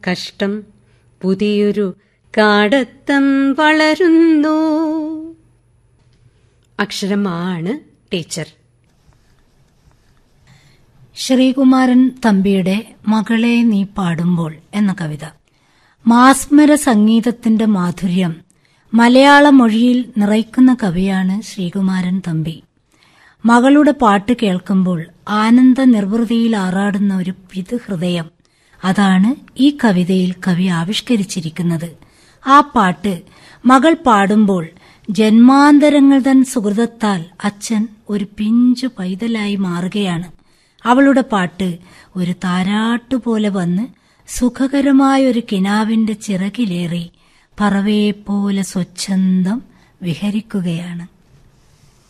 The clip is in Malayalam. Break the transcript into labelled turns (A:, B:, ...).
A: കഷ്ടം പുതിയൊരു കാടത്തം വളരുന്നു അക്ഷരമാണ് ടീച്ചർ
B: ശ്രീകുമാരൻ തമ്പിയുടെ മകളെ നീ പാടുമ്പോൾ എന്ന കവിത മാസ്മര സംഗീതത്തിന്റെ മാധുര്യം മലയാള മൊഴിയിൽ നിറയ്ക്കുന്ന കവിയാണ് ശ്രീകുമാരൻ തമ്പി മകളുടെ പാട്ട് കേൾക്കുമ്പോൾ ആനന്ദ നിർവൃതിയിൽ ആറാടുന്ന ഒരു പിതൃഹൃദയം അതാണ് ഈ കവിതയിൽ കവി ആവിഷ്കരിച്ചിരിക്കുന്നത് ആ പാട്ട് മകൾ പാടുമ്പോൾ ജന്മാന്തരങ്ങൾ തൻ സുഹൃതത്താൽ അച്ഛൻ ഒരു പിഞ്ചു പൈതലായി മാറുകയാണ് അവളുടെ പാട്ട് ഒരു താരാട്ടുപോലെ വന്ന് സുഖകരമായൊരു കിനാവിന്റെ ചിറകിലേറി പറവയെപ്പോലെ സ്വച്ഛന്തം വിഹരിക്കുകയാണ്